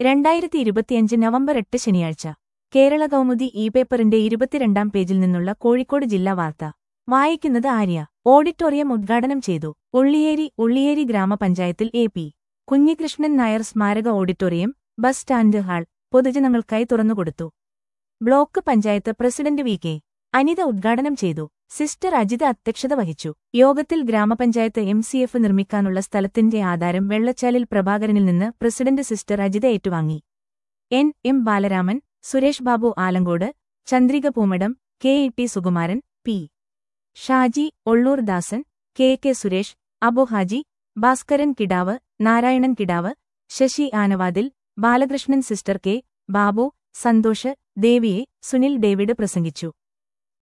രണ്ടായിരത്തി ഇരുപത്തിയഞ്ച് നവംബർ എട്ട് ശനിയാഴ്ച കേരള കൗമുദി ഇ പേപ്പറിന്റെ ഇരുപത്തിരണ്ടാം പേജിൽ നിന്നുള്ള കോഴിക്കോട് ജില്ലാ വാർത്ത വായിക്കുന്നത് ആര്യ ഓഡിറ്റോറിയം ഉദ്ഘാടനം ചെയ്തു ഉള്ളിയേരി ഉള്ളിയേരി ഗ്രാമപഞ്ചായത്തിൽ എ പി കുഞ്ഞികൃഷ്ണൻ നായർ സ്മാരക ഓഡിറ്റോറിയം ബസ് സ്റ്റാൻഡ് ഹാൾ പൊതുജനങ്ങൾക്കായി തുറന്നുകൊടുത്തു block panchayat president V K Anitha ഉദ്ഘാടനം ചെയ്തു സിസ്റ്റർ അജിത അധ്യക്ഷത വഹിച്ചു യോഗത്തിൽ ഗ്രാമപഞ്ചായത്ത് എം സി എഫ് നിർമ്മിക്കാനുള്ള സ്ഥലത്തിന്റെ ആധാരം വെള്ളച്ചാലിൽ പ്രഭാകരനിൽ നിന്ന് പ്രസിഡന്റ് സിസ്റ്റർ അജിത ഏറ്റുവാങ്ങി N M Balaraman Suresh Babu Alankode Chandrika Poomadam K E T Sukumaran P Shaji Ollur Dasan K K Suresh Abu Haji Bhaskaran Kidavu Narayanan Kidavu Sasi Anavathil Balakrishnan sister K Babu Santhosh ദേവിയെ സുനിൽ ഡേവിഡ് പ്രസംഗിച്ചു